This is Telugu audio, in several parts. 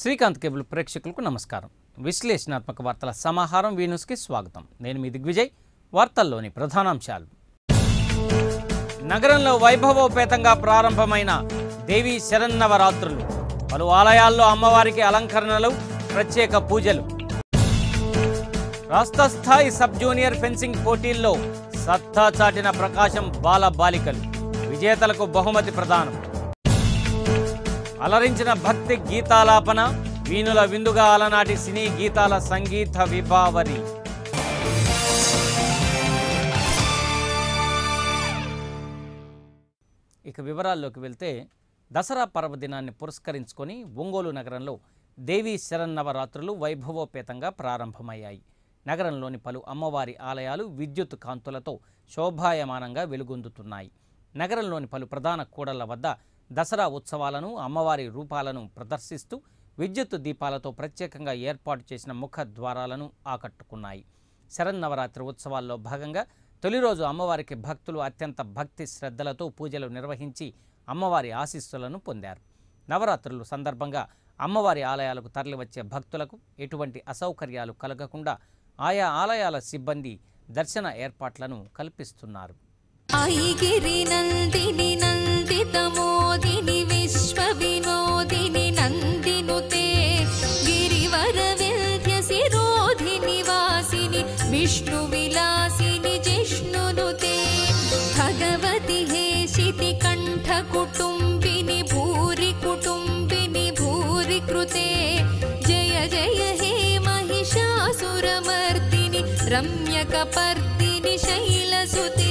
శ్రీకాంత్ కేబుల్ ప్రేక్షకులకు నమస్కారం విశ్లేషణాత్మక వార్తల సమాహారం వీ న్యూస్కి స్వాగతం నేను మీ దిగ్విజయ్ వార్తల్లోని ప్రధానాంశాలు నగరంలో వైభవోపేతంగా ప్రారంభమైన దేవీ శరన్నవరాత్రులు పలు ఆలయాల్లో అమ్మవారికి అలంకరణలు ప్రత్యేక పూజలు రాష్ట్ర స్థాయి సబ్ జూనియర్ ఫెన్సింగ్ పోటీల్లో సత్తా చాటిన ప్రకాశం బాల బాలికలు విజేతలకు బహుమతి ప్రదానం అలరించిన భక్తి గీతాలాపన వీణుల విందుగా అలనాటి సినీ గీతాల సంగీత విభావరి ఇక వివరాల్లోకి వెళ్తే దసరా పర్వదినాన్ని పురస్కరించుకొని ఒంగోలు నగరంలో దేవీ శరన్నవరాత్రులు వైభవోపేతంగా ప్రారంభమయ్యాయి నగరంలోని పలు అమ్మవారి ఆలయాలు విద్యుత్ కాంతులతో శోభాయమానంగా వెలుగొందుతున్నాయి నగరంలోని పలు ప్రధాన కూడళ్ల వద్ద దసరా ఉత్సవాలను అమ్మవారి రూపాలను ప్రదర్శిస్తూ విద్యుత్ దీపాలతో ప్రత్యేకంగా ఏర్పాటు చేసిన ముఖ ద్వారాలను ఆకట్టుకున్నాయి శరన్నవరాత్రి ఉత్సవాల్లో భాగంగా తొలి రోజు అమ్మవారికి భక్తులు అత్యంత భక్తి శ్రద్ధలతో పూజలు నిర్వహించి అమ్మవారి ఆశీస్సులను పొందారు నవరాత్రులు సందర్భంగా అమ్మవారి ఆలయాలకు తరలివచ్చే భక్తులకు ఎటువంటి అసౌకర్యాలు కలగకుండా ఆయా ఆలయాల సిబ్బంది దర్శన ఏర్పాట్లను కల్పిస్తున్నారు ఐగిరి నందిని నందితమోదిని విశ్వ వినోదిని నందినుతే గిరివర వింధ్య శిరోధిని వాసిని విష్ణు విలాసిని జిష్ణునుతే భగవతి హేషితి కంఠ కుటుంబిని భూరి కుటుంబిని భూరి కృతే జయ జయ హే महिषासुरमर्दिनि रम्यकपर्दिनि शैलसुते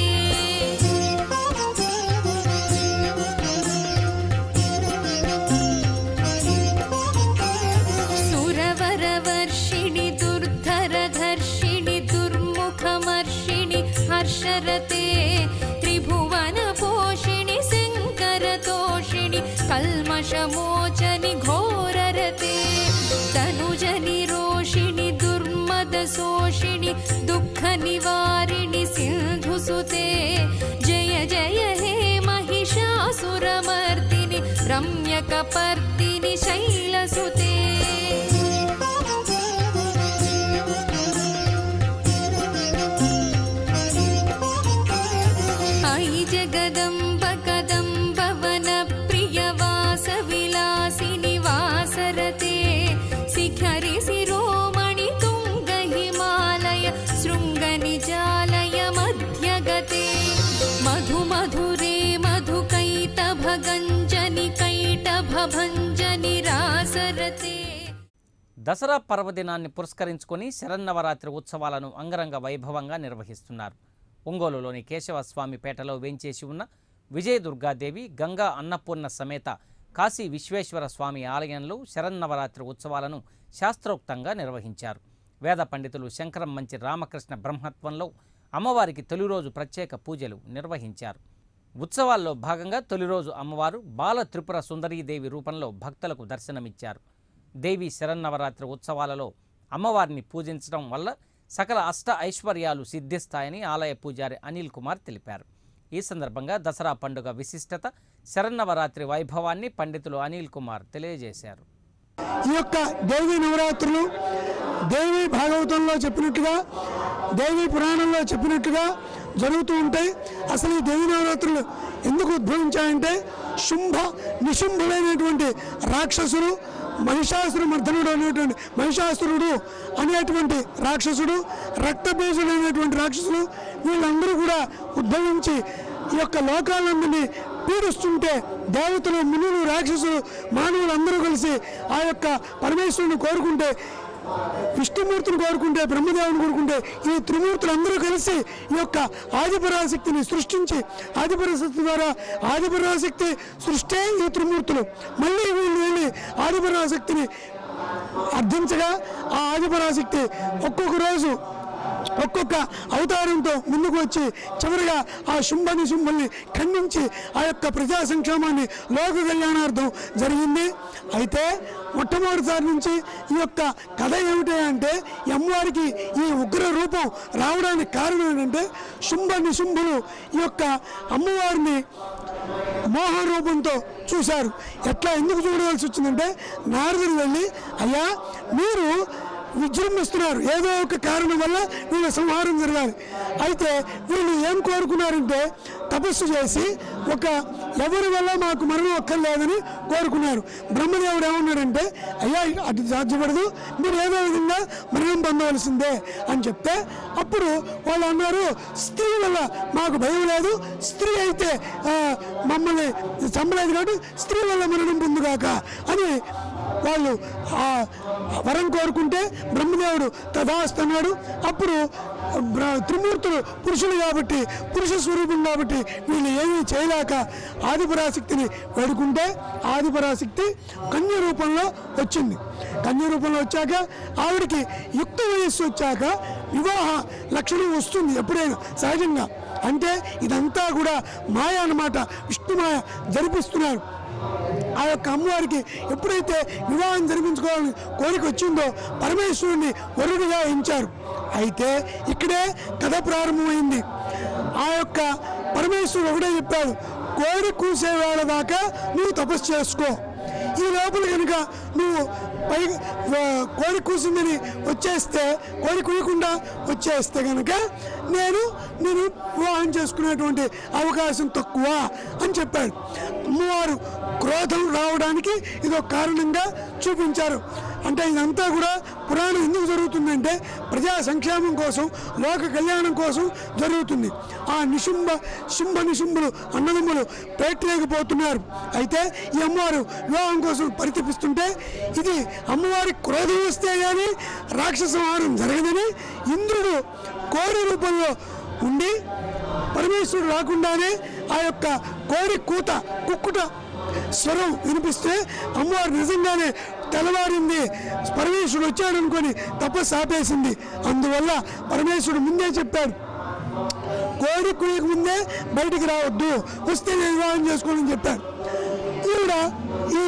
सुरवरवर्षिणि दुर्धरधर्षिणि दुर्मुखमर्षिणि हर्षरते त्रिभुवनपोषिणि शङ्करतोषिणि कल्मषमोचनि घोररते तनुजनि रोषिणि दुर्मदशोषिणि दुःखनिवारिणि सिन्धुसुते जय जय हे महिषासुरमर्दिनि रम्यकपर्दिनि शैलसुते अयि जगदम्ब कदम्ब वनप्रियवासविलासिनि वासरते शिखरि शिरोमणि तुङ्ग हिमालय शृङ्गनिजालय मध्यगते मधु मधुरे मधुकैटभगञ्जनि कैटभभञ्जनि रासरते దసరా పర్వదినాన్ని పురస్కరించుకొని శరన్నవరాత్రి ఉత్సవాలను అంగరంగ వైభవంగా నిర్వహిస్తున్నారు ఒంగోలులోని కేశవస్వామిపేటలో వేంచేసి ఉన్న విజయదుర్గాదేవి గంగా అన్నపూర్ణ సమేత కాశీ విశ్వేశ్వర స్వామి ఆలయంలో శరన్నవరాత్రి ఉత్సవాలను శాస్త్రోక్తంగా నిర్వహించారు వేద పండితులు శంకరం మంచి రామకృష్ణ బ్రహ్మత్వంలో అమ్మవారికి తొలి రోజు ప్రత్యేక పూజలు నిర్వహించారు ఉత్సవాల్లో భాగంగా తొలి రోజు అమ్మవారు బాల త్రిపుర సుందరీదేవి రూపంలో భక్తులకు దర్శనమిచ్చారు దేవి శరన్నవరాత్రి ఉత్సవాలలో అమ్మవారిని పూజించడం వల్ల సకల అష్ట ఐశ్వర్యాలు సిద్ధిస్తాయని ఆలయ పూజారి అనిల్ కుమార్ తెలిపారు ఈ సందర్భంగా దసరా పండుగ విశిష్టత శరన్నవరాత్రి వైభవాన్ని పండితులు అనిల్ కుమార్ తెలియజేశారు ఈ యొక్క దేవి నవరాత్రులు దేవి భాగవతంలో చెప్పినట్టుగా దేవి పురాణంలో చెప్పినట్టుగా జరుగుతూ ఉంటాయి అసలు ఈ దేవి నవరాత్రులు ఎందుకు ఉద్భవించాయంటే శుంభ నిశుంభులైనటువంటి రాక్షసుడు మహిషాసురు మర్దనుడు అనేటువంటి మహిషాసురుడు అనేటువంటి రాక్షసుడు రక్తబీజుడైనటువంటి రాక్షసుడు వీళ్ళందరూ కూడా ఉద్భవించి ఈ యొక్క లోకాలందరినీ పీడిస్తుంటే దేవతలు మునులు రాక్షసులు మానవులు అందరూ కలిసి ఆ యొక్క పరమేశ్వరుని కోరుకుంటే విష్ణుమూర్తిని కోరుకుంటే బ్రహ్మదేవుని కోరుకుంటే ఈ త్రిమూర్తులు అందరూ కలిసి ఈ యొక్క ఆదిపరాశక్తిని సృష్టించి ఆదిపరాశక్తి ద్వారా ఆదిపరాశక్తి సృష్టే ఈ త్రిమూర్తులు మళ్ళీ వీళ్ళు వెళ్ళి ఆదిపరాశక్తిని అర్థించగా ఆ ఆదిపరాశక్తి ఒక్కొక్క రోజు ఒక్కొక్క అవతారంతో ముందుకు వచ్చి చివరిగా ఆ శుంభని శుంభల్ని ఖండించి ఆ యొక్క ప్రజా సంక్షేమాన్ని లోక కళ్యాణార్థం జరిగింది అయితే మొట్టమొదటిసారి నుంచి ఈ యొక్క కథ ఏమిటి అంటే ఈ అమ్మవారికి ఈ ఉగ్ర రూపం రావడానికి కారణం ఏంటంటే శుంభ నిశుంభులు ఈ యొక్క అమ్మవారిని మోహ రూపంతో చూశారు ఎట్లా ఎందుకు చూడవలసి వచ్చిందంటే నారదుడు వెళ్ళి అయ్యా మీరు విజృంభిస్తున్నారు ఏదో ఒక కారణం వల్ల వీళ్ళ సంహారం జరగాలి అయితే వీళ్ళు ఏం కోరుకున్నారంటే తపస్సు చేసి ఒక ఎవరి వల్ల మాకు మరణం ఒక్కర్లేదని కోరుకున్నారు బ్రహ్మదేవుడు ఏమన్నాడంటే అయ్యా అది సాధ్యపడదు మీరు ఏదో విధంగా మరణం పొందవలసిందే అని చెప్తే అప్పుడు వాళ్ళు అన్నారు స్త్రీ వల్ల మాకు భయం లేదు స్త్రీ అయితే ఆ, మమ్మల్ని చంపలేదు కాబట్టి స్త్రీ వల్ల మరణం పొందుగాక అని వాళ్ళు ఆ వరం కోరుకుంటే బ్రహ్మదేవుడు తదాస్తున్నాడు అప్పుడు బ్ర- త్రిమూర్తులు పురుషులు కాబట్టి పురుష స్వరూపం కాబట్టి వీళ్ళు ఏమీ చేయలేక ఆదిపరాశక్తిని వేడుకుంటే ఆదిపరాశక్తి కన్య రూపంలో వచ్చింది కన్య రూపంలో వచ్చాక ఆవిడికి యుక్త వయస్సు వచ్చాక వివాహ లక్షణం వస్తుంది ఎప్పుడైనా సహజంగా అంటే ఇదంతా కూడా మాయ అన్నమాట విష్ణుమాయ జరిపిస్తున్నారు ఆ యొక్క అమ్మవారికి ఎప్పుడైతే వివాహం జరిపించుకోవాలని కోరిక వచ్చిందో పరమేశ్వరుని వరుడిగా ఎంచారు అయితే ఇక్కడే కథ ప్రారంభమైంది ఆ యొక్క పరమేశ్వరుడు ఒకటే చెప్పాడు కోరి కూసే వేళ దాకా నువ్వు తపస్సు చేసుకో ఈ లోపల కనుక నువ్వు పై కోరి కూసిందని వచ్చేస్తే కోరి కూయకుండా వచ్చేస్తే కనుక నేను నేను వివాహం చేసుకునేటువంటి అవకాశం తక్కువ అని చెప్పాడు అమ్మవారు క్రోధం రావడానికి ఇదో కారణంగా చూపించారు అంటే ఇదంతా కూడా పురాణం ఎందుకు జరుగుతుందంటే ప్రజా సంక్షేమం కోసం లోక కళ్యాణం కోసం జరుగుతుంది ఆ నిశుంభ శుంభ నిశుంభులు అన్నదమ్ములు పేటలేకపోతున్నారు అయితే ఈ అమ్మవారు వివాహం కోసం పరితపిస్తుంటే ఇది అమ్మవారి క్రోధం వస్తే కానీ రాక్షస సంహారం జరగదని ఇంద్రుడు కోరి రూపంలో ఉండి పరమేశ్వరుడు రాకుండానే ఆ యొక్క కోరి కూత కుక్కుట స్వరం వినిపిస్తే అమ్మవారు నిజంగానే తెల్లవారింది పరమేశ్వరుడు వచ్చాడు అనుకొని తపస్సు ఆపేసింది అందువల్ల పరమేశ్వరుడు ముందే చెప్పాడు కోడి కుయ్యక ముందే బయటికి రావద్దు వస్తే నేను వివాహం చేసుకోనని చెప్పాడు ఈవిడ ఈ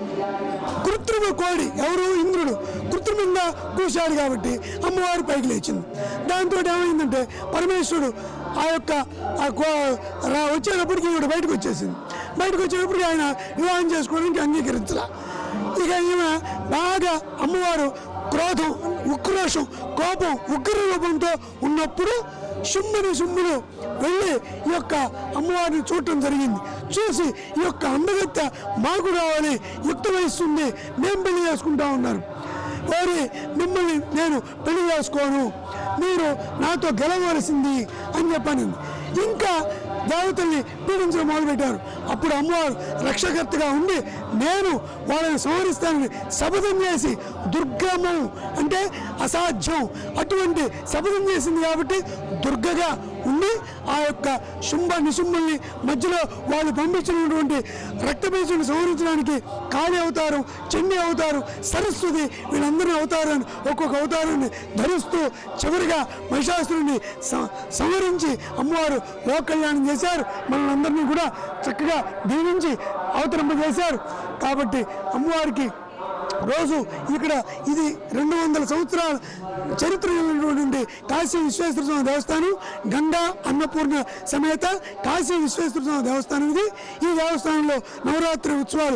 కృత్రిమ కోడి ఎవరు ఇంద్రుడు కృత్రిమంగా కూశాడు కాబట్టి అమ్మవారు పైకి లేచింది దాంతో ఏమైందంటే పరమేశ్వరుడు ఆ యొక్క ఆ కో- రా- వచ్చేటప్పటికి ఈవిడ బయటకు వచ్చేసింది బయటకు వచ్చేటప్పటికి ఆయన వివాహం చేసుకోవడానికి అంగీకరించలా ఇక ఈమె బాగా అమ్మవారు క్రోధం ఉక్రోషం కోపం ఉగ్ర రూపంతో ఉన్నప్పుడు శుంభుని శుంభులు వెళ్ళి ఈ యొక్క అమ్మవారిని చూడటం జరిగింది చూసి ఈ యొక్క అందగత్య మాకు కావాలి యుక్త వయస్సు ఉంది మేము పెళ్లి చేసుకుంటా ఉన్నారు వారి మిమ్మల్ని నేను పెళ్లి చేసుకోను మీరు నాతో గెలవలసింది అని చెప్పాను ఇంకా దేవతల్ని పీడించడం మొదలుపెట్టారు అప్పుడు అమ్మవారు రక్షకర్తగా ఉండి నేను వాళ్ళని సంహరిస్తానని శపథం చేసి దుర్గము అంటే అసాధ్యం అటువంటి శపథం చేసింది కాబట్టి దుర్గగా ఉండి ఆ యొక్క శుంభ నిశుంభుల్ని మధ్యలో వాళ్ళు పంపించినటువంటి రక్తబీజుని సంహరించడానికి కాళీ అవతారం చెన్ని అవతారం సరస్వతి వీళ్ళందరినీ అవతారాన్ని ఒక్కొక్క అవతారాన్ని ధరిస్తూ చివరిగా మహిషాసురుని స- సంహరించి అమ్మవారు లోక కళ్యాణం చేశారు మనల్ని అందరినీ కూడా చక్కగా దీవించి అవతరింపజేశారు కాబట్టి అమ్మవారికి రోజు ఇక్కడ ఇది రెండు వందల సంవత్సరాల చరిత్ర ఉన్నటువంటి కాశీ విశ్వేశ్వర స్వామి దేవస్థానం గంగా అన్నపూర్ణ సమేత కాశీ విశ్వేశ్వర స్వామి దేవస్థానం ఇది ఈ దేవస్థానంలో నవరాత్రి ఉత్సవాలు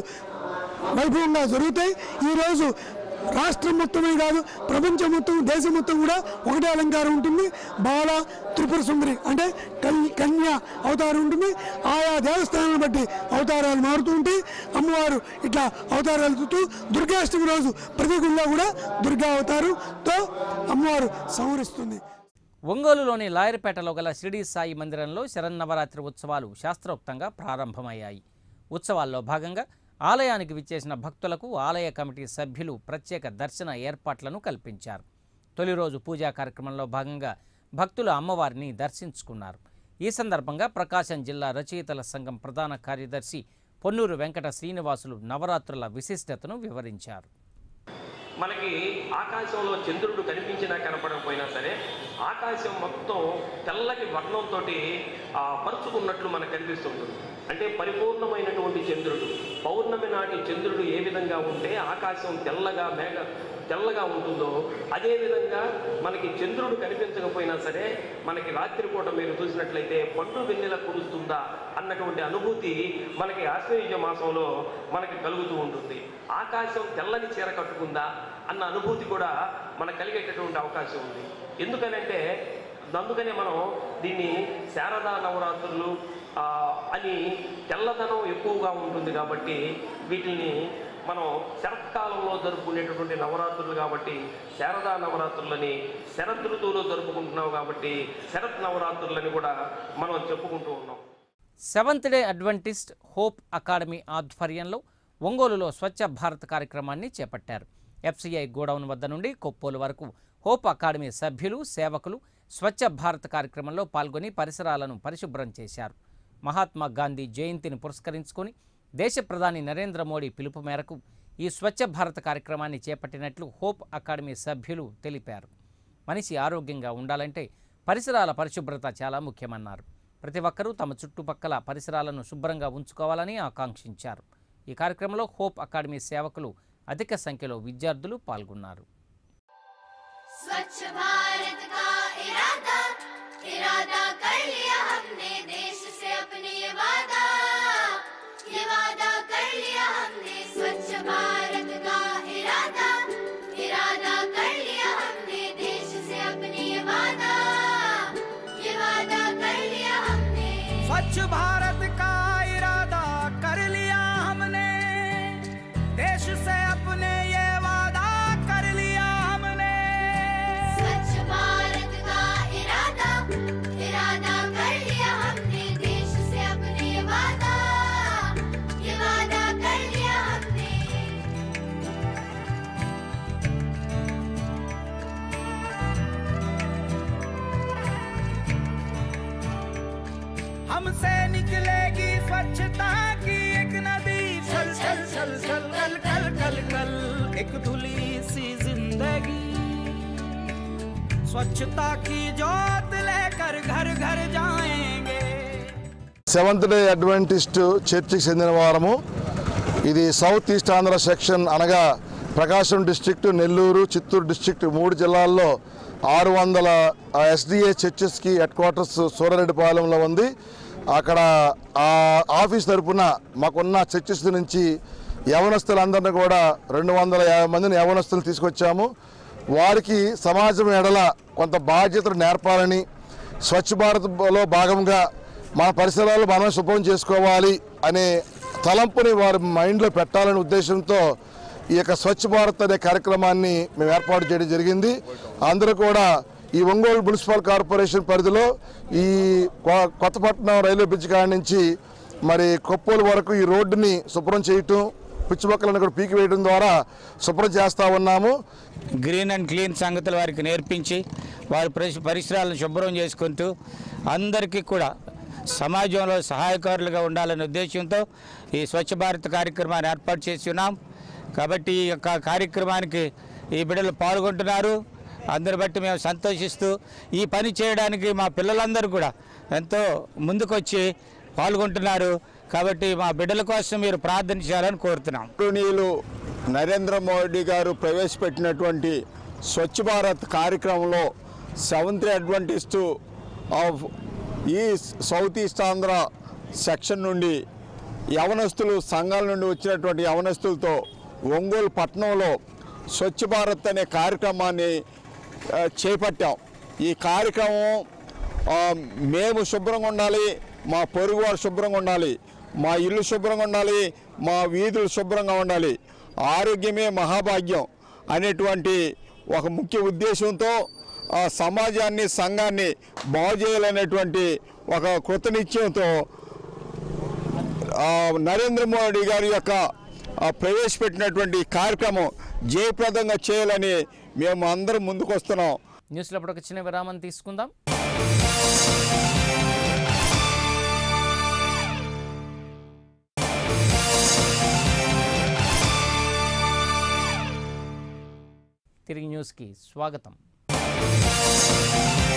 వైభవంగా జరుగుతాయి ఈరోజు రాష్ట్రం మొత్తమే కాదు ప్రపంచం మొత్తం దేశం మొత్తం కూడా ఒకటే అలంకారం ఉంటుంది బాల త్రిపుర సుందరి అంటే కల్- కన్య అవతారం ఉంటుంది ఆయా దేవస్థానాలను బట్టి అవతారాలు మారుతూ ఉంటాయి అమ్మవారు ఇట్లా అవతారాలు ఎత్తుతూ దుర్గాష్టమి రోజు ప్రతి గుళ్ళో కూడా దుర్గా అవతారంతో అమ్మవారు సంహరిస్తుంది ఒంగోలులోని లాయర్పేటలో గల షిరిడి సాయి మందిరంలో శరన్నవరాత్రి ఉత్సవాలు శాస్త్రోక్తంగా ప్రారంభమయ్యాయి ఉత్సవాల్లో భాగంగా ఆలయానికి విచ్చేసిన భక్తులకు ఆలయ కమిటీ సభ్యులు ప్రత్యేక దర్శన ఏర్పాట్లను కల్పించారు తొలి రోజు పూజా కార్యక్రమంలో భాగంగా భక్తులు అమ్మవారిని దర్శించుకున్నారు ఈ సందర్భంగా ప్రకాశం జిల్లా రచయితల సంఘం ప్రధాన కార్యదర్శి పొన్నూరు వెంకట శ్రీనివాసులు నవరాత్రుల విశిష్టతను వివరించారు మనకి ఆకాశంలో చంద్రుడు కనిపించినా కనపడకపోయినా సరే ఆకాశం మొత్తం తెల్లటి వర్ణంతో పరుచుకున్నట్లు మనకు కనిపిస్తుంటుంది అంటే పరిపూర్ణమైనటువంటి చంద్రుడు పౌర్ణమి నాటి చంద్రుడు ఏ విధంగా ఉంటే ఆకాశం తెల్లగా మేఘ తెల్లగా ఉంటుందో అదేవిధంగా మనకి చంద్రుడు కనిపించకపోయినా సరే మనకి రాత్రిపూట మీరు చూసినట్లయితే పండు వెన్నెల కురుస్తుందా అన్నటువంటి అనుభూతి మనకి ఆశ్వయుజ మాసంలో మనకి కలుగుతూ ఉంటుంది ఆకాశం తెల్లని చీర కట్టుకుందా అన్న అనుభూతి కూడా మనకు కలిగేటటువంటి అవకాశం ఉంది ఎందుకనంటే అందుకనే మనం దీన్ని శారదా నవరాత్రులు ఆ, అని తెల్లదనం ఎక్కువగా ఉంటుంది కాబట్టి వీటిని మనం శరత్కాలంలో జరుపుకునేటటువంటి నవరాత్రులు కాబట్టి శారదా నవరాత్రులని శరద్ ఋతువులో జరుపుకుంటున్నాం కాబట్టి శరత్ నవరాత్రులని కూడా మనం చెప్పుకుంటూ ఉన్నాం seventh day Adventist Hope Academy ఆధ్వర్యంలో ఒంగోలులో స్వచ్ఛ భారత్ కార్యక్రమాన్ని చేపట్టారు ఎఫ్సిఐ గోడౌన్ వద్ద నుండి కొప్పోలు వరకు హోప్ అకాడమీ సభ్యులు సేవకులు స్వచ్ఛ భారత్ కార్యక్రమంలో పాల్గొని పరిసరాలను పరిశుభ్రం చేశారు మహాత్మా గాంధీ జయంతిని పురస్కరించుకొని దేశ ప్రధాని నరేంద్ర మోడీ పిలుపు మేరకు ఈ స్వచ్ఛ భారత్ కార్యక్రమాన్ని చేపట్టినట్లు హోప్ అకాడమీ సభ్యులు తెలిపారు మనిషి ఆరోగ్యంగా ఉండాలంటే పరిసరాల పరిశుభ్రత చాలా ముఖ్యమన్నారు ప్రతి ఒక్కరూ తమ చుట్టుపక్కల పరిసరాలను శుభ్రంగా ఉంచుకోవాలని ఆకాంక్షించారు ఈ కార్యక్రమంలో హోప్ అకాడమీ సేవకులు అధిక సంఖ్యలో విద్యార్థులు పాల్గొన్నారు स्वच्छ भारत का इरादा इरादा कर लिया हमने देश से अपने ये वादा ये वादा कर लिया हमने स्वच्छ भारत का इरादा इरादा कर लिया हमने देश से अपने ये वादा ये वादा कर लिया हमने स्वच्छ भारत का इरादा कर लिया हमने देश से अपने ये वादा कर लिया हमने स्वच्छ भारत का इरादा इरादा कर लिया हमने देश से अपने ये वादा ये वादा कर लिया हमने हमसे निकलेगी स्वच्छता की एक नदी छल छल छल छल कल कल कल कल एक धुली सी जिंदगी स्वच्छता की जोत लेकर घर घर जाएंगे సెవెంత్ డే అడ్వెంటిస్ట్ చర్చికి చెందిన వారము ఇది సౌత్ ఈస్ట్ ఆంధ్ర సెక్షన్ అనగా ప్రకాశం డిస్ట్రిక్ట్ నెల్లూరు చిత్తూరు డిస్ట్రిక్ట్ మూడు జిల్లాల్లో ఆరు వందల ఎస్డిఏ చర్చెస్కి హెడ్ క్వార్టర్స్ సూరారెడ్డిపాలెంలో ఉంది అక్కడ ఆ ఆఫీస్ తరపున మాకున్న చర్చెస్ నుంచి యవనస్తులందరినీ కూడా రెండు వందల యాభై మందిని యవనస్తులు తీసుకొచ్చాము వారికి సమాజం ఎడల కొంత బాధ్యతలు నేర్పాలని స్వచ్ఛ భారత్లో భాగంగా మన పరిసరాలు మనం శుభ్రం చేసుకోవాలి అనే తలంపుని వారి మైండ్లో పెట్టాలనే ఉద్దేశంతో ఈ యొక్క స్వచ్ఛ భారత్ అనే కార్యక్రమాన్ని మేము ఏర్పాటు చేయడం జరిగింది అందరూ కూడా ఈ ఒంగోలు మున్సిపల్ కార్పొరేషన్ పరిధిలో ఈ కొ- కొత్తపట్నం రైల్వే బ్రిడ్జ్ కాడ నుంచి మరి కొప్పోలు వరకు ఈ రోడ్డుని శుభ్రం చేయటం పిచ్చి మొక్కలను కూడా పీకి వేయడం ద్వారా శుభ్రం చేస్తూ ఉన్నాము గ్రీన్ అండ్ క్లీన్ సంగతులు వారికి నేర్పించి వారి పరిస- పరిసరాలను శుభ్రం చేసుకుంటూ అందరికీ కూడా సమాజంలో సహాయకారులుగా ఉండాలనే ఉద్దేశంతో ఈ స్వచ్ఛ భారత్ కార్యక్రమాన్ని ఏర్పాటు చేసి ఉన్నాం కాబట్టి ఈ యొక్క కార్యక్రమానికి ఈ బిడ్డలు పాల్గొంటున్నారు అందరి బట్టి మేము సంతోషిస్తూ ఈ పని చేయడానికి మా పిల్లలందరూ కూడా ఎంతో ముందుకొచ్చి పాల్గొంటున్నారు కాబట్టి మా బిడ్డల కోసం మీరు ప్రార్థన చేయాలని కోరుతున్నాం గౌరవనీయులు నరేంద్ర మోడీ గారు ప్రవేశపెట్టినటువంటి స్వచ్ఛ భారత్ కార్యక్రమంలో seventh Adventist of the south east Andhra section నుండి యవనస్తులు సంఘాల నుండి వచ్చినటువంటి యవనస్తులతో ఒంగోలు పట్టణంలో స్వచ్ఛ భారత్ అనే కార్యక్రమాన్ని ఆ, చేపట్టాం ఈ కార్యక్రమం ఆ, మేము శుభ్రంగా ఉండాలి మా పొరుగు వారు శుభ్రంగా ఉండాలి మా ఇల్లు శుభ్రంగా ఉండాలి మా వీధులు శుభ్రంగా ఉండాలి ఆరోగ్యమే మహాభాగ్యం అనేటువంటి ఒక ముఖ్య ఉద్దేశంతో ఆ సమాజాన్ని సంఘాన్ని బాగు చేయాలనేటువంటి ఒక కృతనిశ్చయంతో ఆ, నరేంద్ర మోడీ గారి యొక్క ఆ, ప్రవేశపెట్టినటువంటి కార్యక్రమం జయప్రదంగా చేయాలని మేము అందరం ముందుకు వస్తున్నాం న్యూస్లో ఇప్పుడు ఒక చిన్న విరామం తీసుకుందాం తిరిగి న్యూస్కి స్వాగతం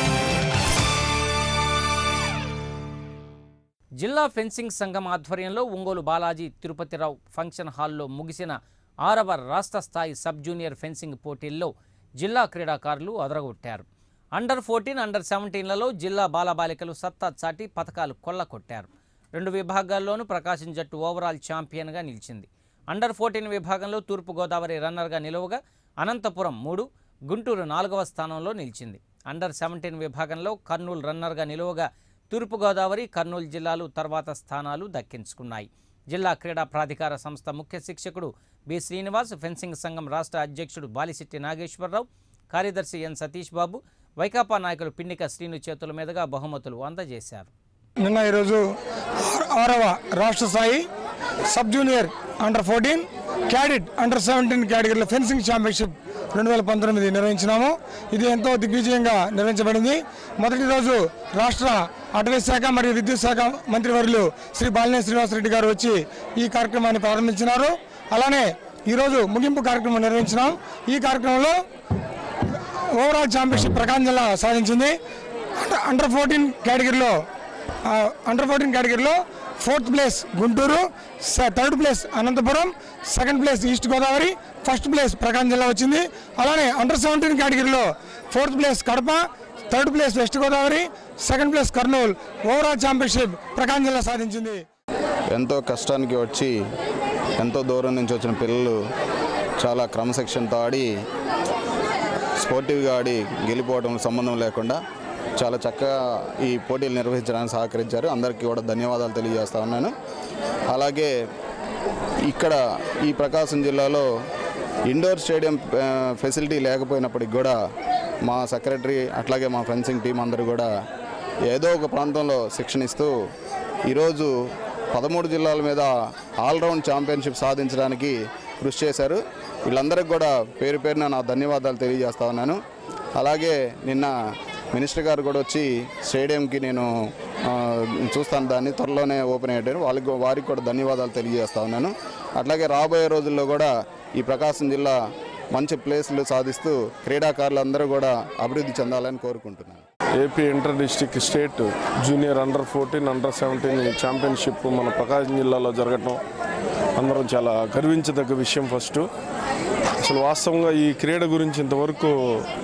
జిల్లా ఫెన్సింగ్ సంఘం ఆధ్వర్యంలో ఒంగోలు బాలాజీ తిరుపతిరావు ఫంక్షన్ హాల్లో ముగిసిన ఆరవ రాష్ట్ర స్థాయి సబ్ జూనియర్ ఫెన్సింగ్ పోటీల్లో జిల్లా క్రీడాకారులు అదరగొట్టారు అండర్ ఫోర్టీన్ అండర్ సెవెంటీన్లలో జిల్లా బాలబాలికలు సత్తా చాటి పథకాలు కొల్లకొట్టారు రెండు విభాగాల్లోనూ ప్రకాశం జట్టు ఓవరాల్ ఛాంపియన్గా నిలిచింది అండర్ ఫోర్టీన్ విభాగంలో తూర్పుగోదావరి రన్నర్గా నిలువగా అనంతపురం మూడు గుంటూరు నాలుగవ స్థానంలో నిలిచింది అండర్ సెవెంటీన్ విభాగంలో కర్నూలు రన్నర్గా నిలువగా తూర్పుగోదావరి కర్నూలు జిల్లాలు తర్వాత స్థానాలు దక్కించుకున్నాయి జిల్లా క్రీడా ప్రాధికార సంస్థ ముఖ్య శిక్షకుడు బి శ్రీనివాస్ ఫెన్సింగ్ సంఘం రాష్ట్ర అధ్యక్షుడు బాలిశెట్టి నాగేశ్వరరావు కార్యదర్శి ఎన్ సతీష్ బాబు వైకాపా నాయకులు పిన్నిక శ్రీను చేతుల మీదుగా బహుమతులు అందజేశారు నిన్న ఈరోజు ఆరవ రాష్ట్ర స్థాయి sub junior under fourteen cadet under seventeen కేటగిరీలో ఫెన్సింగ్ ఛాంపియన్షిప్ రెండు వేల పంతొమ్మిది నిర్వహించినాము ఇది ఎంతో దిగ్విజయంగా నిర్వహించబడింది మొదటి రోజు రాష్ట్ర అటవీ శాఖ మరియు విద్యుత్ శాఖ మంత్రివర్యులు శ్రీ బాలినేని శ్రీనివాసరెడ్డి గారు వచ్చి ఈ కార్యక్రమాన్ని ప్రారంభించినారు అలానే ఈరోజు ముగింపు కార్యక్రమం నిర్వహించినాం ఈ కార్యక్రమంలో ఓవరాల్ ఛాంపియన్షిప్ ప్రకాశం జిల్లా సాధించింది అండర్ అండర్ ఫోర్టీన్ కేటగిరీలో ఆ, అండర్ ఫోర్టీన్ కేటగిరీలో ఫోర్త్ ప్లేస్ గుంటూరు స- third place Anantapur second place east Godavari first place Prakasam జిల్లా వచ్చింది అలానే అండర్ సెవెంటీన్ కేటగిరీలో fourth place Kadapa third place west Godavari second place Kurnool overall championship Prakasam జిల్లా సాధించింది ఎంతో కష్టానికి వచ్చి ఎంతో దూరం నుంచి వచ్చిన పిల్లలు చాలా క్రమశిక్షణతో ఆడి స్పోర్టివ్గా ఆడి గెలిపోవడం సంబంధం లేకుండా చాలా చక్కగా ఈ పోటీలు నిర్వహించడానికి సహకరించారు అందరికీ కూడా ధన్యవాదాలు తెలియజేస్తా ఉన్నాను అలాగే ఇక్కడ ఈ ప్రకాశం జిల్లాలో ఇండోర్ స్టేడియం ఆ, ఫెసిలిటీ లేకపోయినప్పటికి కూడా మా సెక్రటరీ అట్లాగే మా ఫెన్సింగ్ టీం అందరూ కూడా ఏదో ఒక ప్రాంతంలో శిక్షణ ఇస్తూ ఈరోజు పదమూడు జిల్లాల మీద ఆల్రౌండ్ ఛాంపియన్షిప్ సాధించడానికి కృషి చేశారు వీళ్ళందరికీ కూడా పేరు పేరున నా ధన్యవాదాలు తెలియజేస్తా ఉన్నాను అలాగే నిన్న మినిస్టర్ గారు కూడా వచ్చి స్టేడియంకి నేను ఆ, చూస్తాను దాన్ని త్వరలోనే ఓపెన్ అయ్యారు వాళ్ళకి వారికి కూడా ధన్యవాదాలు తెలియజేస్తా ఉన్నాను అట్లాగే రాబోయే రోజుల్లో కూడా ఈ ప్రకాశం జిల్లా మంచి ప్లేస్లు సాధిస్తూ క్రీడాకారులందరూ కూడా అభివృద్ధి చెందాలని కోరుకుంటున్నాను AP inter district state junior under fourteen under seventeen championship మన ప్రకాశం జిల్లాలో జరగటం అందరం చాలా గర్వించదగ్గ విషయం ఫస్ట్ అసలు వాస్తవంగా ఈ క్రీడ గురించి ఇంతవరకు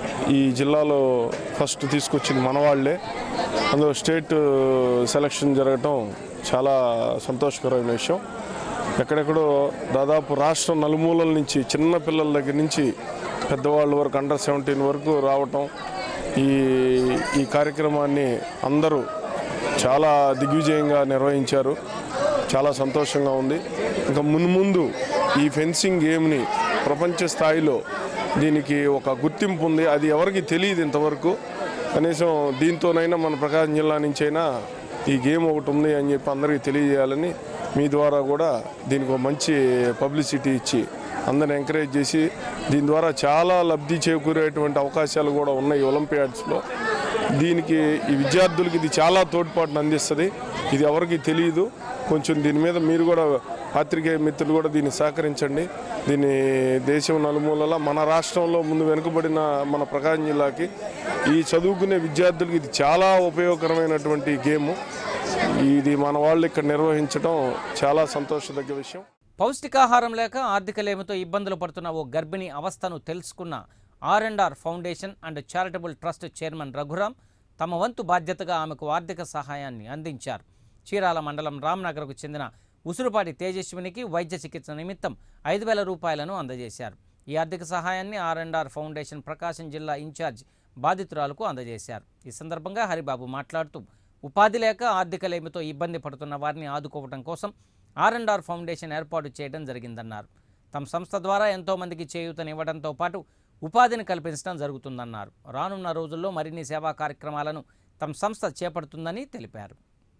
ఈ జిల్లాలో ఫస్ట్ తీసుకొచ్చింది మన వాళ్ళే అందులో స్టేట్ సెలక్షన్ జరగటం చాలా సంతోషకరమైన విషయం ఎక్కడెక్కడో దాదాపు రాష్ట్రం నలుమూలల నుంచి చిన్న పిల్లల దగ్గర నుంచి పెద్దవాళ్ళ వరకు అండర్ సెవెంటీన్ వరకు రావటం ఈ ఈ కార్యక్రమాన్ని అందరూ చాలా దిగ్విజయంగా నిర్వహించారు చాలా సంతోషంగా ఉంది ఇంకా మున్ముందు ఈ ఫెన్సింగ్ గేమ్ని ప్రపంచ స్థాయిలో దీనికి ఒక గుర్తింపు ఉంది అది ఎవరికి తెలియదు ఇంతవరకు కనీసం దీంతోనైనా మన ప్రకాశం జిల్లా నుంచైనా ఈ గేమ్ ఒకటి ఉంది అని చెప్పి అందరికీ తెలియజేయాలని మీ ద్వారా కూడా దీనికి ఒక మంచి పబ్లిసిటీ ఇచ్చి అందరిని ఎంకరేజ్ చేసి దీని ద్వారా చాలా లబ్ధి చేకూరేటువంటి అవకాశాలు కూడా ఉన్నాయి ఒలింపియాడ్స్లో దీనికి ఈ విద్యార్థులకి ఇది చాలా తోడ్పాటును అందిస్తుంది ఇది ఎవరికి తెలియదు కొంచెం దీని మీద మీరు కూడా పాత్రికేయ మిత్రులు కూడా దీన్ని సహకరించండి దీన్ని దేశం నలుమూలలా మన రాష్ట్రంలో ముందు వెనుకబడిన మన ప్రకాశం జిల్లాకి ఈ చదువుకునే విద్యార్థులకి ఇది చాలా ఉపయోగకరమైనటువంటి గేము ఇది మన వాళ్ళు ఇక్కడ నిర్వహించడం చాలా సంతోషదగ్గ విషయం పౌష్టికాహారం లేక ఆర్థిక లేమితో ఇబ్బందులు పడుతున్న ఓ గర్భిణి అవస్థను తెలుసుకున్న R and R foundation and charitable trust chairman Raghuram తమ వంతు బాధ్యతగా ఆమెకు ఆర్థిక సహాయాన్ని అందించారు చీరాల మండలం రామ్నగర్కు చెందిన ఉసురుపాటి తేజస్వినికి వైద్య చికిత్స నిమిత్తం ఐదు వేల రూపాయలను అందజేశారు ఈ ఆర్థిక సహాయాన్ని R and R foundation Prakasam జిల్లా ఇన్ఛార్జ్ బాధితురాలకు అందజేశారు ఈ సందర్భంగా హరిబాబు మాట్లాడుతూ ఉపాధి లేక ఆర్థిక లేమితో ఇబ్బంది పడుతున్న వారిని ఆదుకోవడం కోసం ఆర్ అండ్ ఆర్ ఫౌండేషన్ ఏర్పాటు చేయడం జరిగిందన్నారు తమ సంస్థ ద్వారా ఎంతోమందికి చేయూతనివ్వడంతో పాటు ఉపాధిని కల్పించడం జరుగుతుందన్నారు రానున్న రోజుల్లో మరిన్ని సేవా కార్యక్రమాలను తమ సంస్థ చేపడుతుందని తెలిపారు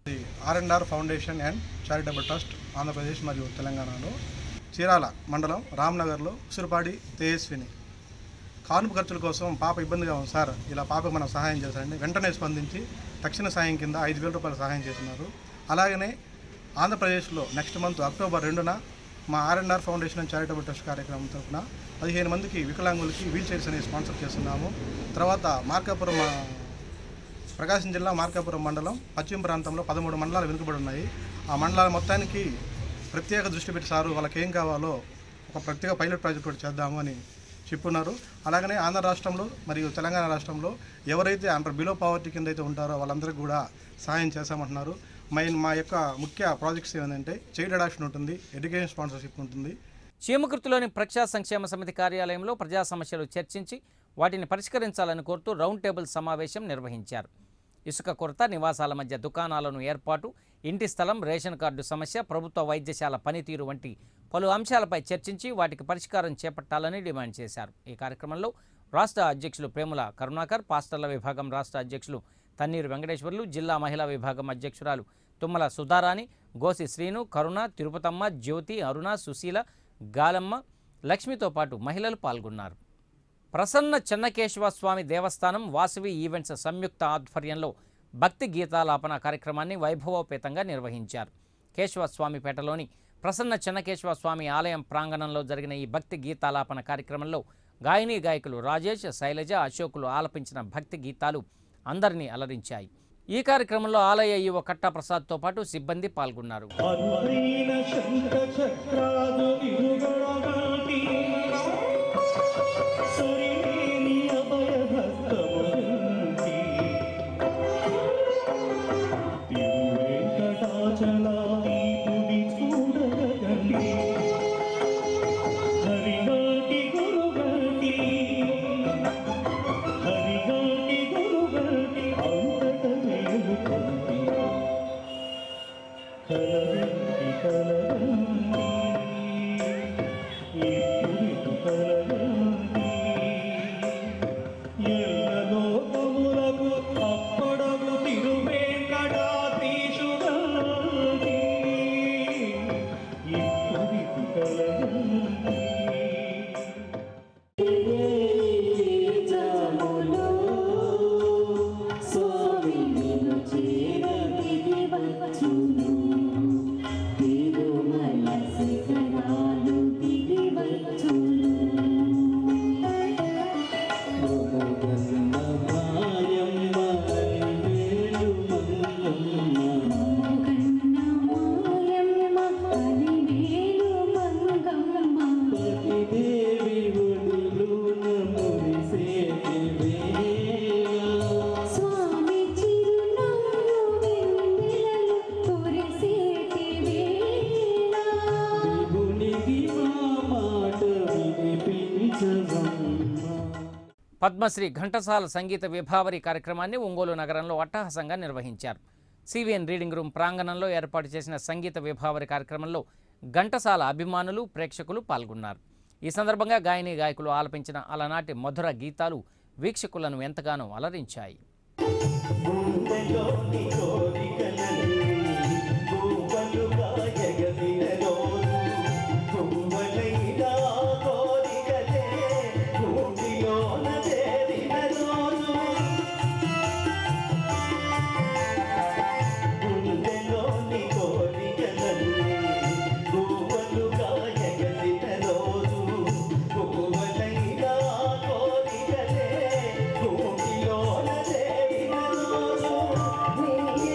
are and R foundation and charitable trust Andhra Pradesh మరియు తెలంగాణలో చీరాల మండలం రామ్నగర్లో ఉసురుపాడి తేజస్విని కానుపు ఖర్చుల కోసం పాప ఇబ్బందిగా ఉంది సార్ ఇలా పాపకు మనం సహాయం చేశారండి వెంటనే స్పందించి తక్షణ సాయం కింద ఐదు వేల రూపాయలు సహాయం చేస్తున్నారు అలాగనే ఆంధ్రప్రదేశ్లో నెక్స్ట్ మంత్ అక్టోబర్ రెండున మా R and R foundation and charitable trust కార్యక్రమం తరఫున పదిహేను మందికి వికలాంగులకి వీల్ చైర్స్ అనేవి స్పాన్సర్ చేస్తున్నాము తర్వాత మార్కాపురం ఆ, ప్రకాశం జిల్లా మార్కాపురం మండలం పశ్చిమ ప్రాంతంలో పదమూడు మండలాలు వెనుకబడి ఉన్నాయి ఆ మండలాల మొత్తానికి ప్రత్యేక దృష్టి పెట్టి సారు వాళ్ళకి ఏం కావాలో ఒక ప్రత్యేక పైలట్ ప్రాజెక్ట్ ఒకటి చేద్దాము అని చెప్పున్నారు అలాగనే ఆంధ్ర రాష్ట్రంలో మరియు తెలంగాణ రాష్ట్రంలో ఎవరైతే అండర్ బిలో పావర్టీ కింద అయితే ఉంటారో వాళ్ళందరికీ కూడా సహాయం చేశామంటున్నారు మెయిన్ మా యొక్క ముఖ్య ప్రాజెక్ట్స్ ఏంటంటే చైల్డ్ అడాప్షన్ ఉంటుంది ఎడ్యుకేషన్ స్పాన్సర్షిప్ ఉంటుంది చీమకుర్తిలోని ప్రజా సంక్షేమ సమితి కార్యాలయంలో ప్రజా సమస్యలు చర్చించి వాటిని పరిష్కరించాలని కోరుతూ రౌండ్ టేబుల్ సమావేశం నిర్వహించారు ఇసుక కొరత నివాసాల మధ్య దుకాణాలను ఏర్పాటు ఇంటి స్థలం రేషన్ కార్డు సమస్య ప్రభుత్వ వైద్యశాల పనితీరు వంటి పలు అంశాలపై చర్చించి వాటికి పరిష్కారం చేపట్టాలని డిమాండ్ చేశారు ఈ కార్యక్రమంలో రాష్ట్ర అధ్యక్షులు ప్రేముల కరుణాకర్ పాస్టర్ల విభాగం రాష్ట్ర అధ్యక్షులు తన్నీరు వెంకటేశ్వర్లు జిల్లా మహిళా విభాగం అధ్యక్షురాలు తుమ్మల సుధారాణి గోసి శ్రీను కరుణ తిరుపతమ్మ జ్యోతి అరుణ సుశీల గాలమ్మ లక్ష్మితో పాటు మహిళలు పాల్గొన్నారు ప్రసన్న చెన్నకేశవ స్వామి దేవస్థానం వాసవి ఈవెంట్స్ సంయుక్త ఆధ్వర్యంలో భక్తి గీతాలాపన కార్యక్రమాన్ని వైభవోపేతంగా నిర్వహించారు కేశవస్వామిపేటలోని ప్రసన్న చెన్నకేశవ స్వామి ఆలయం ప్రాంగణంలో జరిగిన ఈ భక్తి గీతాలాపన కార్యక్రమంలో గాయని గాయకులు రాజేష్ శైలజ అశోకులు ఆలపించిన భక్తి గీతాలు అందరినీ అలరించాయి ఈ కార్యక్రమంలో ఆలయ ఈవో కట్టా ప్రసాద్తో పాటు సిబ్బంది పాల్గొన్నారు పద్మశ్రీ ఘంటసాల సంగీత విభావరి కార్యక్రమాన్ని ఒంగోలు నగరంలో అట్టహాసంగా నిర్వహించారు సివిఎన్ రీడింగ్ రూమ్ ప్రాంగణంలో ఏర్పాటు చేసిన సంగీత విభావరి కార్యక్రమంలో ఘంటసాల అభిమానులు ప్రేక్షకులు పాల్గొన్నారు ఈ సందర్భంగా గాయని గాయకులు ఆలపించిన అలనాటి మధుర గీతాలు వీక్షకులను ఎంతగానో అలరించాయి రోజు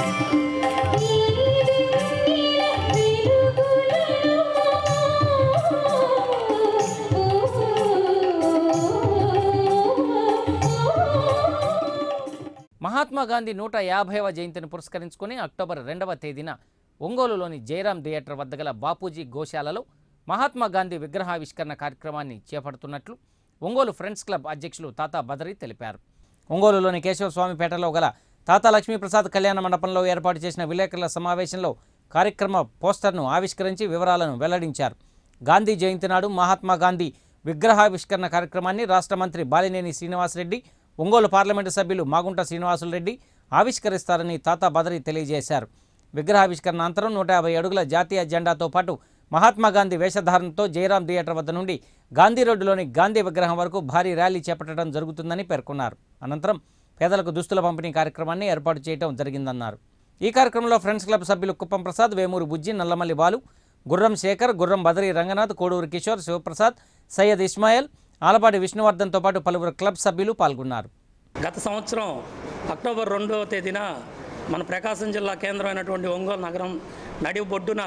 మహాత్మా గాంధీ నూట యాభైవ జయంతిని పురస్కరించుకుని అక్టోబర్ రెండవ తేదీన ఒంగోలులోని జయరాం థియేటర్ వద్ద గల బాపూజీ గోశాలలో మహాత్మా గాంధీ విగ్రహావిష్కరణ కార్యక్రమాన్ని చేపడుతున్నట్లు ఒంగోలు ఫ్రెండ్స్ క్లబ్ అధ్యక్షులు తాతా బదరి తెలిపారు ఒంగోలులోని కేశవస్వామిపేటలో గల తాతా లక్ష్మీప్రసాద్ కళ్యాణ మండపంలో ఏర్పాటు చేసిన విలేకరుల సమావేశంలో కార్యక్రమ పోస్టర్ను ఆవిష్కరించి వివరాలను వెల్లడించారు గాంధీ జయంతి నాడు మహాత్మా గాంధీ విగ్రహావిష్కరణ కార్యక్రమాన్ని రాష్ట్ర మంత్రి బాలినేని శ్రీనివాసరెడ్డి ఒంగోలు పార్లమెంటు సభ్యులు మాగుంట శ్రీనివాసులరెడ్డి ఆవిష్కరిస్తారని తాతా బదరి తెలియజేశారు విగ్రహావిష్కరణ అనంతరం నూట యాభై అడుగుల జాతీయ జెండాతో పాటు మహాత్మా గాంధీ వేషధారణతో జయరాం థియేటర్ వద్ద నుండి గాంధీ రోడ్డులోని గాంధీ విగ్రహం వరకు భారీ ర్యాలీ చేపట్టడం జరుగుతుందని పేర్కొన్నారు అనంతరం పేదలకు దుస్తుల పంపిణీ కార్యక్రమాన్ని ఏర్పాటు చేయడం జరిగిందన్నారు ఈ కార్యక్రమంలో ఫ్రెండ్స్ క్లబ్ సభ్యులు కుప్పం ప్రసాద్ వేమూరు బుజ్జి నల్లమల్లి బాలు గుర్రం శేఖర్ గుర్రం బదరి రంగనాథ్ కోడూరు కిషోర్ శివప్రసాద్ సయ్యద్ ఇస్మాయిల్ ఆలపాటి విష్ణువర్ధన్తో పాటు పలువురు క్లబ్ సభ్యులు పాల్గొన్నారు గత సంవత్సరం అక్టోబర్ రెండవ తేదీన మన ప్రకాశం జిల్లా కేంద్రమైనటువంటి ఒంగోలు నగరం నడివి బొడ్డున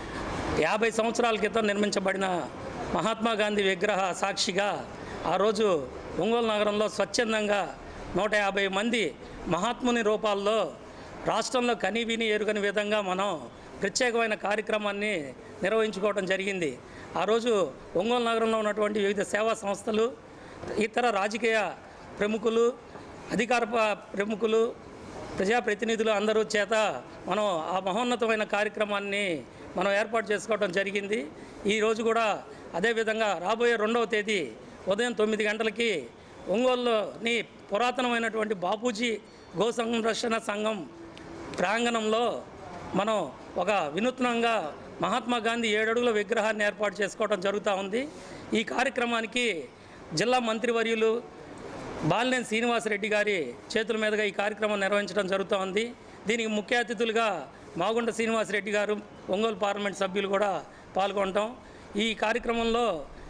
యాభై సంవత్సరాల క్రితం నిర్మించబడిన మహాత్మా గాంధీ విగ్రహ సాక్షిగా ఆ రోజు ఒంగోలు నగరంలో స్వచ్ఛందంగా నూట యాభై మంది మహాత్ముని రూపాల్లో రాష్ట్రంలో కని విని ఎరుగని విధంగా మనం ప్రత్యేకమైన కార్యక్రమాన్ని నిర్వహించుకోవడం జరిగింది ఆ రోజు ఒంగోలు నగరంలో ఉన్నటువంటి వివిధ సేవా సంస్థలు ఇతర రాజకీయ ప్రముఖులు అధికార ప- ప్రముఖులు ప్రజాప్రతినిధులు అందరూ చేత మనం ఆ మహోన్నతమైన కార్యక్రమాన్ని మనం ఏర్పాటు చేసుకోవడం జరిగింది ఈరోజు కూడా అదేవిధంగా రాబోయే రెండవ తేదీ ఉదయం తొమ్మిది గంటలకి ఒంగోలులోని పురాతనమైనటువంటి బాపూజీ గో సంరక్షణ సంఘం ప్రాంగణంలో మనం ఒక వినూత్నంగా మహాత్మా గాంధీ ఏడడుగుల విగ్రహాన్ని ఏర్పాటు చేసుకోవడం జరుగుతూ ఉంది ఈ కార్యక్రమానికి జిల్లా మంత్రివర్యులు బాలినేని శ్రీనివాసరెడ్డి గారి చేతుల మీదుగా ఈ కార్యక్రమం నిర్వహించడం జరుగుతూ ఉంది దీనికి ముఖ్య అతిథులుగా మాగుంట శ్రీనివాసరెడ్డి గారు ఒంగోలు పార్లమెంట్ సభ్యులు కూడా పాల్గొనటం ఈ కార్యక్రమంలో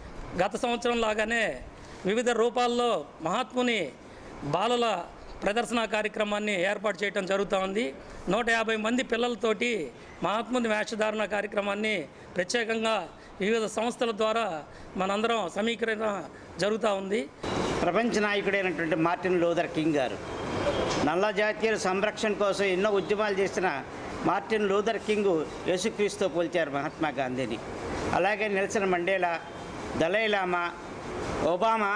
గత సంవత్సరం లాగానే వివిధ రూపాల్లో మహాత్ముని బాలల ప్రదర్శన కార్యక్రమాన్ని ఏర్పాటు చేయడం జరుగుతూ ఉంది నూట యాభై మంది పిల్లలతోటి మహాత్ముని వేషధారణ కార్యక్రమాన్ని ప్రత్యేకంగా వివిధ సంస్థల ద్వారా మనందరం సమీకరణ జరుగుతూ ఉంది ప్రపంచ నాయకుడైనటువంటి మార్టిన్ లూథర్ కింగ్ గారు నల్ల జాతీయుల సంరక్షణ కోసం ఎన్నో ఉద్యమాలు చేసిన మార్టిన్ లూథర్ కింగ్ యేసుక్రీస్తుతో పోల్చారు మహాత్మా గాంధీని అలాగే నెల్సన్ మండేలా దలైలామా ఒబామా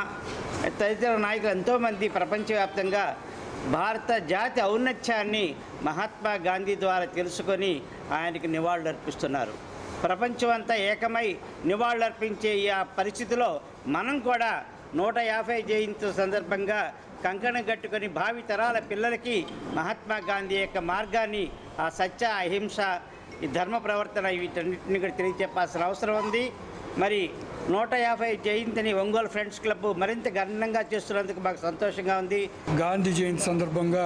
తదితర నాయకులు ఎంతోమంది ప్రపంచవ్యాప్తంగా భారత జాతి ఔన్నత్యాన్ని మహాత్మా గాంధీ ద్వారా తెలుసుకొని ఆయనకి నివాళులర్పిస్తున్నారు ప్రపంచం అంతా ఏకమై నివాళులర్పించే ఈ ఆ పరిస్థితిలో మనం కూడా నూట యాభై జయంతి సందర్భంగా కంకణం కట్టుకొని భావి తరాల పిల్లలకి మహాత్మా గాంధీ యొక్క మార్గాన్ని ఆ సత్య అహింస ఈ ధర్మ ప్రవర్తన వీటన్నిటిని కూడా తెలియచెప్పాల్సిన అవసరం ఉంది మరి నూట యాభై జయంతిని ఒంగోలు ఫ్రెండ్స్ క్లబ్ మరింత ఘనంగా చేస్తున్నందుకు మాకు సంతోషంగా ఉంది గాంధీ జయంతి సందర్భంగా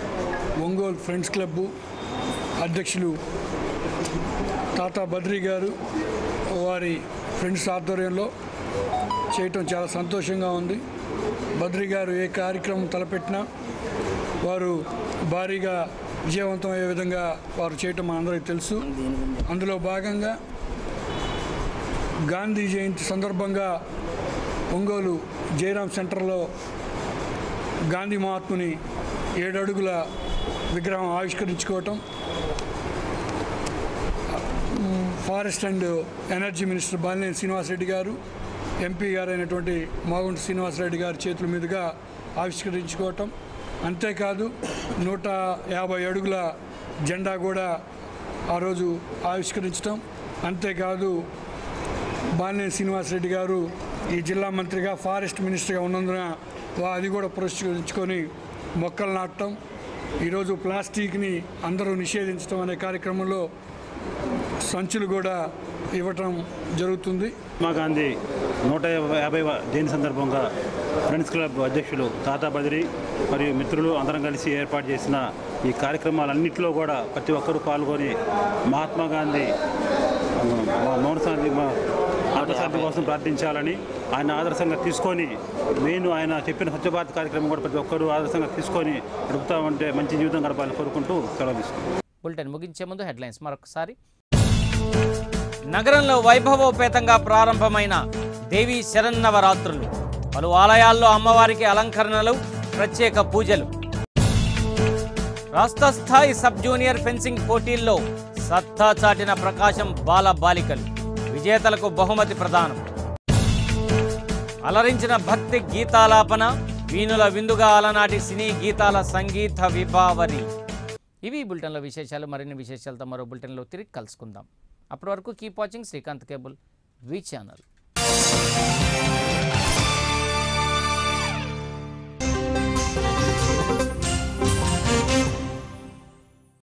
ఒంగోలు ఫ్రెండ్స్ క్లబ్ అధ్యక్షులు తాతా బద్రి గారు వారి ఫ్రెండ్స్ ఆధ్వర్యంలో చేయటం చాలా సంతోషంగా ఉంది బద్రి గారు ఏ కార్యక్రమం తలపెట్టినా వారు భారీగా విజయవంతమయ్యే విధంగా వారు చేయటం మనందరికీ తెలుసు అందులో భాగంగా గాంధీ జయంతి సందర్భంగా ఒంగోలు జయరాం సెంటర్లో గాంధీ మహాత్ముని ఏడు అడుగుల విగ్రహం ఆవిష్కరించుకోవటం మ్, forest and energy minister Balineni Srinivasa Reddy గారు ఎంపీ గారైనటువంటి మాగుంట శ్రీనివాసరెడ్డి గారి చేతుల మీదుగా ఆవిష్కరించుకోవటం అంతేకాదు నూట యాభై అడుగుల జెండా కూడా ఆ రోజు ఆవిష్కరించటం అంతేకాదు బాలినేని శ్రీనివాసరెడ్డి గారు ఈ జిల్లా మంత్రిగా ఫారెస్ట్ మినిస్టర్గా ఉన్నందున వా- అది కూడా పురస్కరించుకొని మొక్కలు నాటడం ఈరోజు ప్లాస్టిక్ని అందరూ నిషేధించడం అనే కార్యక్రమంలో సంచులు కూడా ఇవ్వటం జరుగుతుంది మహాత్మా గాంధీ నూట యాభై జయంతి సందర్భంగా ఫ్రెండ్స్ క్లబ్ అధ్యక్షులు తాతా బదిరి మరియు మిత్రులు అందరం కలిసి ఏర్పాటు చేసిన ఈ కార్యక్రమాలన్నింటిలో కూడా ప్రతి ఒక్కరూ పాల్గొని మహాత్మా గాంధీ మా మౌన శాంతి మా ఆత్మశాంతి కోసం ప్రార్థించాలని ఆయన ఆదర్శంగా తీసుకొని నేను ఆయన చెప్పిన స్వచ్ఛ భారత్ కార్యక్రమం కూడా ప్రతి ఒక్కరూ ఆదర్శంగా తీసుకొని గడుపుతా ఉంటే మంచి జీవితం గడపాలని కోరుకుంటూ సెలవు తీసుకుంటాను బులెటిన్ ముగించే ముందు హెడ్లైన్స్ మరొకసారి నగరంలో వైభవోపేతంగా ప్రారంభమైన దేవీ శరన్నవరాత్రులు పలు ఆలయాల్లో అమ్మవారికి అలంకరణలు ప్రత్యేక పూజలు రాష్ట్ర స్థాయి సబ్ జూనియర్ ఫెన్సింగ్ పోటీల్లో సత్తా చాటిన ప్రకాశం బాల బాలికలు విజేతలకు బహుమతి ప్రదానం అలరించిన భక్తి గీతాలాపన వీణుల విందుగా అలనాటి సినీ గీతాల సంగీత విభావరి ఇవి ఈ బులెటిన్లో విశేషాలు మరిన్ని విశేషాలతో మరో బులెటిన్లో తిరిగి కలుసుకుందాం అప్పటి వరకు keep watching Srikanth cable V channel